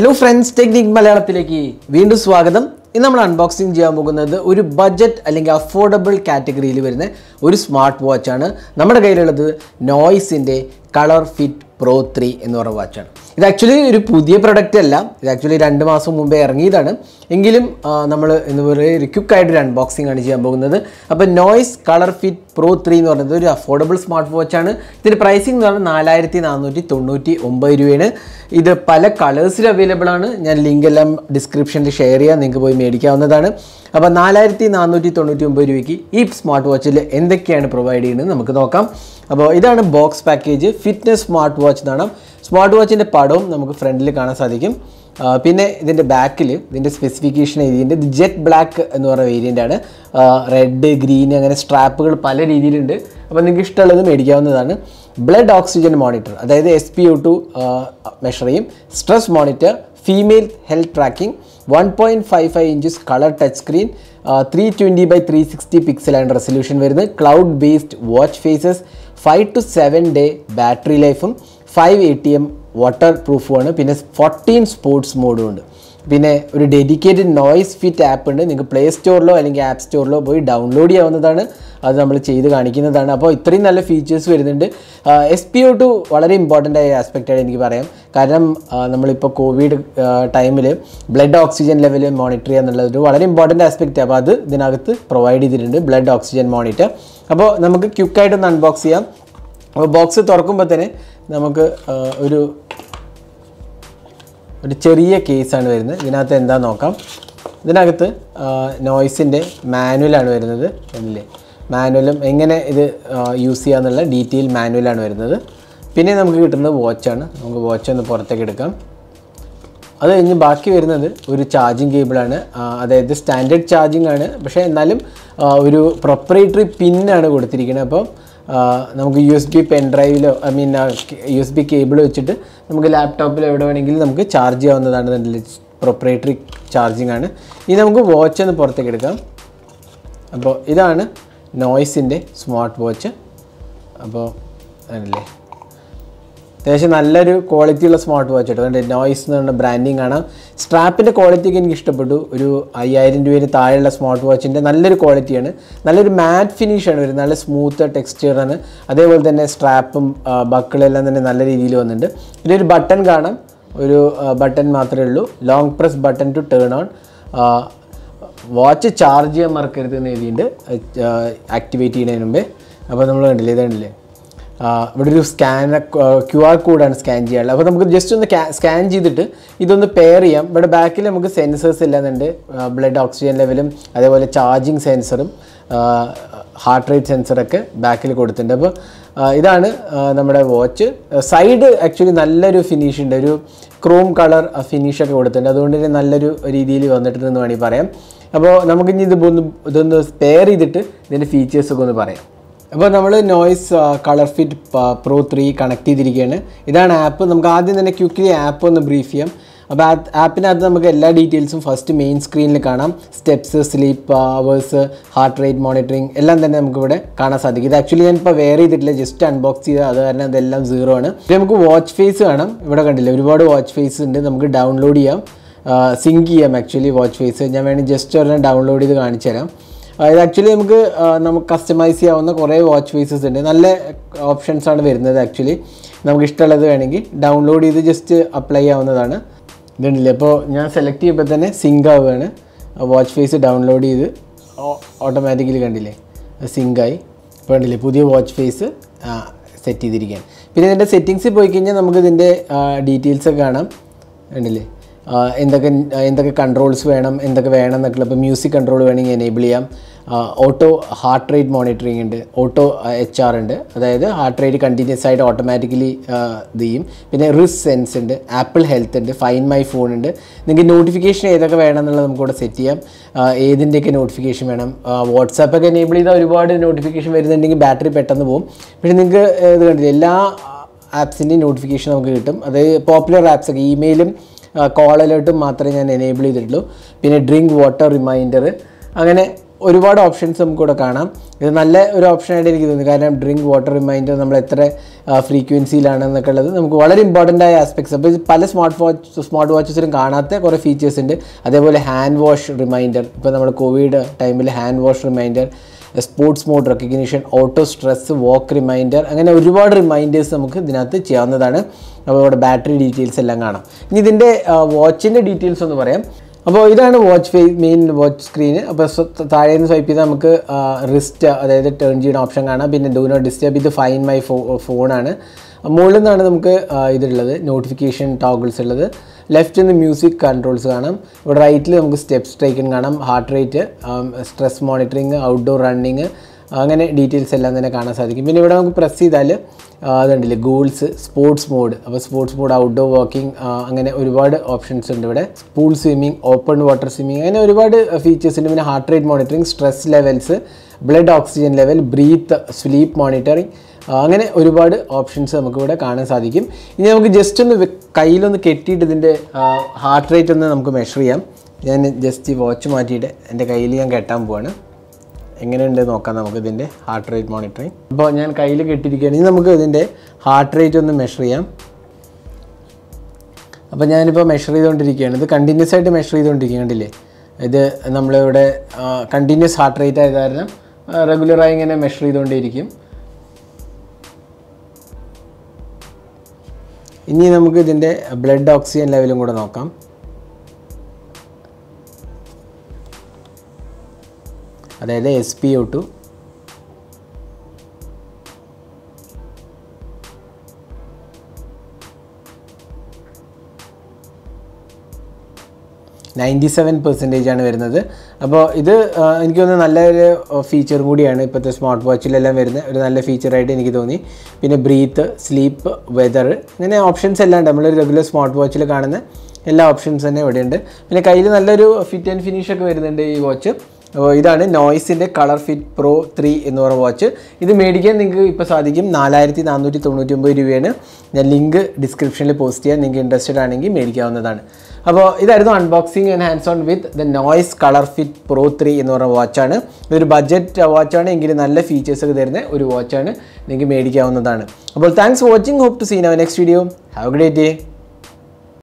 hello friends technique മലയാളത്തിലേക്ക് വീണ്ടും സ്വാഗതം ഇന്ന് നമ്മൾ അൺബോക്സിങ് ചെയ്യാൻ പോകുന്നത് ഒരു ബഡ്ജറ്റ് അല്ലെങ്കിൽ അഫോർഡബിൾ കാറ്റഗറിയിൽ വരുന്ന ഒരു സ്മാർട്ട് വാച്ചാണ് നമ്മുടെ കയ്യിലുള്ളത് നോയ്സിൻ്റെ കളർ ഫിറ്റ് പ്രോ ത്രീ എന്ന് പറഞ്ഞ വാച്ചാണ് ഇത് ആക്ച്വലി ഒരു പുതിയ പ്രൊഡക്റ്റ് അല്ല ഇത് ആക്ച്വലി രണ്ട് മാസം മുമ്പേ ഇറങ്ങിയതാണ് എങ്കിലും നമ്മൾ എന്ന് പറയുക ഒരു ക്വിക്കായിട്ട് ഒരു അൺബോക്സിംഗ് ആണ് ചെയ്യാൻ പോകുന്നത് അപ്പോൾ Noise colour fit pro three എന്ന് പറയുന്നത് ഒരു അഫോർഡബിൾ സ്മാർട്ട് വാച്ചാണ് ഇതിൻ്റെ പ്രൈസിംഗ് എന്ന് പറഞ്ഞാൽ നാലായിരത്തി നാനൂറ്റി തൊണ്ണൂറ്റി ഒമ്പത് രൂപയാണ് ഇത് പല കളേഴ്സിൽ അവൈലബിൾ ആണ് ഞാൻ ലിങ്ക് എല്ലാം ഡിസ്ക്രിപ്ഷനിൽ ഷെയർ ചെയ്യാം നിങ്ങൾക്ക് പോയി മേടിക്കാവുന്നതാണ് അപ്പോൾ നാലായിരത്തി നാനൂറ്റി തൊണ്ണൂറ്റി ഒമ്പത് രൂപയ്ക്ക് ഈ സ്മാർട്ട് വാച്ചിൽ എന്തൊക്കെയാണ് പ്രൊവൈഡ് ചെയ്യുന്നത് നമുക്ക് നോക്കാം അപ്പോൾ ഇതാണ് box package fitness smart watch എന്നാണ് സ്മാർട്ട് വാച്ചിൻ്റെ പടവും നമുക്ക് ഫ്രണ്ടിൽ കാണാൻ സാധിക്കും ആ, പിന്നെ ഇതിൻ്റെ ബാക്കിൽ ഇതിൻ്റെ സ്പെസിഫിക്കേഷൻ എഴുതിയിട്ടുണ്ട് ഇത് ജെറ്റ് ബ്ലാക്ക് എന്ന് പറയുന്ന വേരിയൻ്റ് ആണ് റെഡ് ഗ്രീൻ അങ്ങനെ സ്ട്രാപ്പുകൾ പല രീതിയിലുണ്ട് അപ്പോൾ നിങ്ങൾക്ക് ഇഷ്ടമുള്ളത് മേടിക്കാവുന്നതാണ് ബ്ലഡ് ഓക്സിജൻ മോണിറ്റർ അതായത് S P O two measure ചെയ്യും stress monitor female health tracking one point five five inches colour touch screen three twenty by three sixty പിക്സലാണ് റെസൊല്യൂഷൻ വരുന്നത് cloud based watch faces five two seven day battery ലൈഫും five A T M water പ്രൂഫുമാണ് പിന്നെ fourteen sports മോഡും ഉണ്ട് പിന്നെ ഒരു dedicated noise fit app ഉണ്ട് നിങ്ങൾക്ക് പ്ലേ സ്റ്റോറിലോ അല്ലെങ്കിൽ ആപ്പ് സ്റ്റോറിലോ പോയി ഡൗൺലോഡ് ചെയ്യാവുന്നതാണ് അത് നമ്മൾ ചെയ്ത് കാണിക്കുന്നതാണ് അപ്പോൾ ഇത്രയും നല്ല ഫീച്ചേഴ്സ് വരുന്നുണ്ട് എസ് പി ഒ ടു വളരെ ഇമ്പോർട്ടൻ്റ് ആയ ആസ്പെക്റ്റാണ് എനിക്ക് പറയാം കാരണം ആ, നമ്മളിപ്പോൾ കോവിഡ് ടൈമിൽ ബ്ലഡ് ഓക്സിജൻ ലെവൽ മോണിറ്റർ ചെയ്യുക എന്നുള്ളത് വളരെ ഇമ്പോർട്ടൻ്റ് ആസ്പെക്റ്റ് അപ്പോൾ അത് ഇതിനകത്ത് പ്രൊവൈഡ് ചെയ്തിട്ടുണ്ട് ബ്ലഡ് ഓക്സിജൻ മോണിറ്റർ അപ്പോൾ നമുക്ക് ക്വിക്കായിട്ടൊന്ന് അൺബോക്സ് ചെയ്യാം അപ്പോൾ ബോക്സ് തുറക്കുമ്പോൾ തന്നെ നമുക്ക് ആ, ഒരു ഒരു ചെറിയ കേസാണ് വരുന്നത് ഇതിനകത്ത് എന്താ നോക്കാം ഇതിനകത്ത് നോയ്സിൻ്റെ മാനുവലാണ് വരുന്നത് അല്ലേ മാനുവലും എങ്ങനെ ഇത് യൂസ് ചെയ്യാന്നുള്ള ഡീറ്റെയിൽ മാനുവലാണ് വരുന്നത് പിന്നെ നമുക്ക് കിട്ടുന്നത് വാച്ചാണ് നമുക്ക് വാച്ച് ഒന്ന് പുറത്തേക്ക് എടുക്കാം അത് കഴിഞ്ഞ് ബാക്കി വരുന്നത് ഒരു ചാർജിങ് കേബിളാണ് അതായത് സ്റ്റാൻഡേർഡ് ചാർജിങ് ആണ് പക്ഷേ എന്നാലും ആ, ഒരു പ്രൊപ്പറേറ്ററി പിന്നാണ് കൊടുത്തിരിക്കുന്നത് അപ്പോൾ ആ, നമുക്ക് യു എസ് ബി പെൻ ഡ്രൈവിലോ I mean U S B cable വെച്ചിട്ട് നമുക്ക് ലാപ്ടോപ്പിലോ എവിടെ വേണമെങ്കിലും നമുക്ക് ചാർജ് ചെയ്യാവുന്നതാണ് ഇതിൻ്റെ പ്രൊപ്പറേറ്ററി ചാർജിങ് ആണ് ഇനി നമുക്ക് വാച്ച് ഒന്ന് പുറത്തേക്ക് എടുക്കാം അപ്പോൾ ഇതാണ് നോയ്സിൻ്റെ സ്മാർട്ട് വാച്ച് അപ്പോൾ അതല്ലേ അത്യാവശ്യം നല്ലൊരു ക്വാളിറ്റി ഉള്ള സ്മാർട്ട് വാച്ച് കേട്ടോ അതുകൊണ്ട് നോയ്സ് എന്ന് പറഞ്ഞ ബ്രാൻഡിങ് കാണാം സ്ട്രാപ്പിൻ്റെ ക്വാളിറ്റി ഒക്കെ എനിക്ക് ഇഷ്ടപ്പെട്ടു ഒരു അയ്യായിരം രൂപയിൽ താഴെയുള്ള സ്മാർട്ട് വാച്ചിൻ്റെ നല്ലൊരു ക്വാളിറ്റിയാണ് നല്ലൊരു മാറ്റ് ഫിനിഷാണ് വരുന്നത് നല്ല സ്മൂത്ത് ടെക്സ്ചറാണ് അതേപോലെ തന്നെ സ്ട്രാപ്പും ബക്കിളെല്ലാം തന്നെ നല്ല രീതിയിൽ വന്നിട്ടുണ്ട് പിന്നെ ഒരു ബട്ടൺ കാണാം ഒരു ബട്ടൺ മാത്രമേ ഉള്ളൂ long press button to turn on watch charge ചെയ്യാൻ മറക്കരുത് എന്ന് എഴുതിയിട്ടുണ്ട് ആക്ടിവേറ്റ് ചെയ്യുന്നതിന് മുമ്പേ അപ്പോൾ നമ്മൾ കണ്ടില്ലേ ഇത് കണ്ടില്ലേ ആ, ഇവിടെ ഒരു സ്കാൻ ക്യു ആർ കോഡാണ് സ്കാൻ ചെയ്യാനുള്ളത് അപ്പോൾ നമുക്ക് ജസ്റ്റ് ഒന്ന് സ്കാൻ ചെയ്തിട്ട് ഇതൊന്ന് പെയർ ചെയ്യാം ഇവിടെ ബാക്കിൽ നമുക്ക് സെൻസേഴ്സ് ഇല്ലാന്നുണ്ട് ബ്ലഡ് ഓക്സിജൻ ലെവലും അതേപോലെ ചാർജിങ് സെൻസറും ഹാർട്ട് റേറ്റ് സെൻസറൊക്കെ ബാക്കിൽ കൊടുത്തിട്ടുണ്ട് അപ്പോൾ ആ, ഇതാണ് ആ, നമ്മുടെ വാച്ച് സൈഡ് ആക്ച്വലി നല്ലൊരു ഫിനിഷ് ഉണ്ട് ഒരു ക്രോം കളർ ഫിനിഷൊക്കെ കൊടുത്തിട്ടുണ്ട് അതുകൊണ്ട് തന്നെ നല്ലൊരു രീതിയിൽ വന്നിട്ടുണ്ടെന്ന് വേണമെങ്കിൽ പറയാം അപ്പോൾ നമുക്കിനി ഇത് ഒന്ന് ഇതൊന്ന് പെയർ ചെയ്തിട്ട് ഇതിൻ്റെ ഫീച്ചേഴ്സൊക്കെ ഒന്ന് പറയാം അപ്പോൾ നമ്മൾ Noise colour fit pro three connect ചെയ്തിരിക്കുകയാണ് ഇതാണ് ആപ്പ് നമുക്ക് ആദ്യം തന്നെ ക്വിക്ക്ലി ആപ്പ് ഒന്ന് ബ്രീഫ് ചെയ്യാം അപ്പോൾ ആപ്പിനകത്ത് നമുക്ക് എല്ലാ ഡീറ്റെയിൽസും ഫസ്റ്റ് മെയിൻ സ്ക്രീനിൽ കാണാം steps sleep hours heart rate monitoring എല്ലാം തന്നെ നമുക്ക് ഇവിടെ കാണാൻ സാധിക്കും ഇത് ആക്ച്വലി ഞാൻ ഇപ്പോൾ വെയർ ചെയ്തിട്ടില്ല ജസ്റ്റ് അൺബോക്സ് ചെയ്ത് അത് കാരണം അതെല്ലാം സീറോ ആണ് പിന്നെ നമുക്ക് വാച്ച് ഫേസ് കാണാം ഇവിടെ കണ്ടില്ല ഒരുപാട് വാച്ച് ഫേസ് ഉണ്ട് നമുക്ക് ഡൗൺലോഡ് ചെയ്യാം സിങ്ക് ചെയ്യാം ആക്ച്വലി വാച്ച് ഫേസ് ഞാൻ വേണമെങ്കിൽ ജസ്റ്റ് ഒരെണ്ണം ഡൗൺലോഡ് ചെയ്ത് കാണിച്ചു തരാം ആ, ഇത് ആക്ച്വലി നമുക്ക് ആ, നമുക്ക് കസ്റ്റമൈസ് ചെയ്യാവുന്ന കുറേ വാച്ച് ഫേസസ് ഉണ്ട് നല്ല ഓപ്ഷൻസ് ആണ് വരുന്നത് ആക്ച്വലി നമുക്ക് ഇഷ്ടമുള്ളത് വേണമെങ്കിൽ ഡൗൺലോഡ് ചെയ്ത് ജസ്റ്റ് അപ്ലൈ ചെയ്യാവുന്നതാണ് ഇതുണ്ടല്ലേ അപ്പോൾ ഞാൻ സെലക്ട് ചെയ്യുമ്പോൾ തന്നെ സിങ്ക് ആവുകയാണ് വാച്ച് ഫേസ് ഡൗൺലോഡ് ചെയ്ത് ഓട്ടോമാറ്റിക്കലി കണ്ടില്ലേ സിങ്കായി ഇപ്പോൾ കണ്ടില്ലേ പുതിയ വാച്ച് ഫേസ് സെറ്റ് ചെയ്തിരിക്കുകയാണ് പിന്നെ ഇതിൻ്റെ സെറ്റിങ്സിൽ പോയി കഴിഞ്ഞാൽ നമുക്ക് ഇതിൻ്റെ ഡീറ്റെയിൽസ് ഒക്കെ കാണാം കണ്ടില്ലേ ആ, എന്തൊക്കെ എന്തൊക്കെ കൺട്രോൾസ് വേണം എന്തൊക്കെ വേണം എന്നൊക്കെ ഇപ്പോൾ മ്യൂസിക് കൺട്രോൾ വേണമെങ്കിൽ എനേബിൾ ചെയ്യാം ഓട്ടോ ഹാർട്ട് റേറ്റ് മോണിറ്ററിംഗ് ഉണ്ട് ഓട്ടോ എച്ച് ആർ ഉണ്ട് അതായത് ഹാർട്ട് റേറ്റ് കണ്ടിന്യൂസ് ആയിട്ട് ഓട്ടോമാറ്റിക്കലി ഇത് ചെയ്യും പിന്നെ റിസ് സെൻസ് ഉണ്ട് ആപ്പിൾ ഹെൽത്ത് ഉണ്ട് ഫൈൻ മൈ ഫോൺ ഉണ്ട് നിങ്ങൾക്ക് നോട്ടിഫിക്കേഷൻ ഏതൊക്കെ വേണം എന്നുള്ളത് നമുക്ക് ഇവിടെ സെറ്റ് ചെയ്യാം ആ, ഏതിൻ്റെയൊക്കെ നോട്ടിഫിക്കേഷൻ വേണം വാട്സാപ്പ് ഒക്കെ എനേബിൾ ചെയ്താൽ ഒരുപാട് നോട്ടിഫിക്കേഷൻ വരുന്നുണ്ടെങ്കിൽ ബാറ്ററി പെട്ടെന്ന് പോകും പക്ഷേ നിങ്ങൾക്ക് ഇത് കണ്ടില്ല എല്ലാ ആപ്സിൻ്റെയും നോട്ടിഫിക്കേഷൻ നമുക്ക് കിട്ടും അത് പോപ്പുലർ ആപ്സ് ഒക്കെ ഇമെയിലും കോൾ അലേർട്ടും മാത്രമേ ഞാൻ എനേബിൾ ചെയ്തിട്ടുള്ളൂ പിന്നെ ഡ്രിങ്ക് വാട്ടർ റിമൈൻഡർ അങ്ങനെ ഒരുപാട് ഓപ്ഷൻസ് നമുക്കിവിടെ കാണാം ഇത് നല്ല ഒരു ഓപ്ഷനായിട്ട് എനിക്ക് തോന്നുന്നു കാരണം ഡ്രിങ്ക് വാട്ടർ റിമൈൻഡർ നമ്മൾ എത്ര ഫ്രീക്വൻസിയിലാണെന്നൊക്കെ ഉള്ളത് നമുക്ക് വളരെ ഇമ്പോർട്ടൻ്റ് ആയ ആസ്പെക്ട്സ് അപ്പോൾ ഇത് പല സ്മാർട്ട് വാച്ച് സ്മാർട്ട് വാച്ചസിലും കാണാത്ത കുറേ ഫീച്ചേഴ്സ് ഉണ്ട് അതേപോലെ ഹാൻഡ് വാഷ് റിമൈൻഡർ ഇപ്പോൾ നമ്മൾ കോവിഡ് ടൈമിൽ hand wash reminder sports mode recognition auto stress walk reminder അങ്ങനെ ഒരുപാട് റിമൈൻഡേഴ്സ് നമുക്ക് ഇതിനകത്ത് ചെയ്യാവുന്നതാണ് അപ്പോൾ ഇവിടെ ബാറ്ററി ഡീറ്റെയിൽസ് എല്ലാം കാണാം ഇനി ഇതിൻ്റെ വാച്ചിൻ്റെ ഡീറ്റെയിൽസ് ഒന്ന് പറയാം അപ്പോൾ ഇതാണ് വാച്ച് ഫേ മെയിൻ വാച്ച് സ്ക്രീന് അപ്പോൾ താഴെ നിന്ന് സ്വൈപ്പ് ചെയ്താൽ നമുക്ക് റിസ്റ്റ് അതായത് ടേൺ ചെയ്യുന്ന ഓപ്ഷൻ കാണാം പിന്നെ ഡു നോട്ട് ഡിസ്റ്റർബ് ഇത് ഫൈൻ മൈ ഫോ ഫോണാണ് മുകളിൽ നിന്നാണ് നമുക്ക് ആ, ഇതുള്ളത് നോട്ടിഫിക്കേഷൻ ടോഗിൾസ് ഉള്ളത് ലെഫ്റ്റിൽ നിന്ന് മ്യൂസിക് കൺട്രോൾസ് കാണാം ഇവിടെ റൈറ്റിൽ നമുക്ക് സ്റ്റെപ്സ് ട്രേക്കൻ കാണാം heart rate stress monitoring outdoor running അങ്ങനെ ഡീറ്റെയിൽസ് എല്ലാം തന്നെ കാണാൻ സാധിക്കും പിന്നെ ഇവിടെ നമുക്ക് പ്രസ് ചെയ്താൽ അതുണ്ടല്ലേ ഗോൾസ് സ്പോർട്സ് മോഡ് അപ്പോൾ സ്പോർട്സ് മോഡ് ഔട്ട്ഡോർ വാക്കിംഗ് അങ്ങനെ ഒരുപാട് ഓപ്ഷൻസ് ഉണ്ട് ഇവിടെ pool swimming open water swimming അങ്ങനെ ഒരുപാട് ഫീച്ചേഴ്സ് ഉണ്ട് പിന്നെ heart rate monitoring stress levels blood oxygen level breath sleep monitoring അങ്ങനെ ഒരുപാട് ഓപ്ഷൻസ് നമുക്കിവിടെ കാണാൻ സാധിക്കും ഇനി നമുക്ക് ജസ്റ്റ് ഒന്ന് വെ- കയ്യിലൊന്ന് കെട്ടിയിട്ട് ഇതിൻ്റെ ഹാർട്ട് റേറ്റ് ഒന്ന് നമുക്ക് മെഷർ ചെയ്യാം ഞാൻ ജസ്റ്റ് ഈ വാച്ച് മാറ്റിയിട്ട് എൻ്റെ കയ്യിൽ ഞാൻ കെട്ടാൻ പോവാണ് എങ്ങനെയുണ്ട് നോക്കാം നമുക്ക് ഇതിൻ്റെ ഹാർട്ട് റേറ്റ് മോണിറ്ററിങ് അപ്പോൾ ഞാൻ കയ്യിൽ കെട്ടിയിരിക്കുകയാണ് ഇനി നമുക്ക് ഇതിൻ്റെ ഹാർട്ട് റേറ്റ് ഒന്ന് മെഷർ ചെയ്യാം അപ്പോൾ ഞാനിപ്പോൾ മെഷർ ചെയ്തുകൊണ്ടിരിക്കുകയാണ് ഇത് കണ്ടിന്യൂസ് ആയിട്ട് മെഷർ ചെയ്തുകൊണ്ടിരിക്കുന്നുണ്ടില്ലേ ഇത് നമ്മളിവിടെ കണ്ടിന്യൂസ് ഹാർട്ട് റേറ്റ് ആയത് കാരണം റെഗുലറായി ഇങ്ങനെ മെഷർ ചെയ്തുകൊണ്ടേയിരിക്കും ഇനി നമുക്ക് ഇതിൻ്റെ ബ്ലഡ് ഓക്സിജൻ ലെവലും കൂടെ നോക്കാം അതായത് S P O two ninety seven percentage ആണ് വരുന്നത് അപ്പോൾ ഇത് ആ, എനിക്ക് തോന്നുന്നു നല്ലൊരു ഫീച്ചർ കൂടിയാണ് ഇപ്പോഴത്തെ സ്മാർട്ട് വാച്ചിലെല്ലാം വരുന്ന ഒരു നല്ല ഫീച്ചറായിട്ട് എനിക്ക് തോന്നി പിന്നെ ബ്രീത്ത് സ്ലീപ്പ് വെതർ ഇങ്ങനെ ഓപ്ഷൻസ് എല്ലാം ഉണ്ട് നമ്മളൊരു റെഗുലർ സ്മാർട്ട് വാച്ചിൽ കാണുന്ന എല്ലാ ഓപ്ഷൻസ് തന്നെ ഇവിടെയുണ്ട് പിന്നെ കയ്യിൽ നല്ലൊരു ഫിറ്റ് ആൻഡ് ഫിനിഷ് ഒക്കെ വരുന്നുണ്ട് ഈ വാച്ച് അപ്പോൾ ഇതാണ് നോയ്സിൻ്റെ കളർ ഫിറ്റ് പ്രോ ത്രീ എന്ന് പറയുന്ന വാച്ച് ഇത് മേടിക്കാൻ നിങ്ങൾക്ക് ഇപ്പോൾ സാധിക്കും നാലായിരത്തി നാനൂറ്റി തൊണ്ണൂറ്റി ഒമ്പത് രൂപയാണ് ഞാൻ ലിങ്ക് ഡിസ്ക്രിപ്ഷനിൽ പോസ്റ്റ് ചെയ്യാൻ നിങ്ങൾക്ക് ഇൻട്രസ്റ്റഡ് ആണെങ്കിൽ മേടിക്കാവുന്നതാണ് അപ്പോൾ ഇതായിരുന്നു unboxing and hands on with the Noise colour fit pro three എന്ന് പറയുന്ന വാച്ചാണ് ഇതൊരു ബഡ്ജറ്റ് വാച്ചാണ് എങ്കിലും നല്ല ഫീച്ചേഴ്സ് ഒക്കെ തരുന്ന ഒരു വാച്ചാണ് നിങ്ങൾക്ക് മേടിക്കാവുന്നതാണ് അപ്പോൾ thanks for watching hope to seen our next video have great day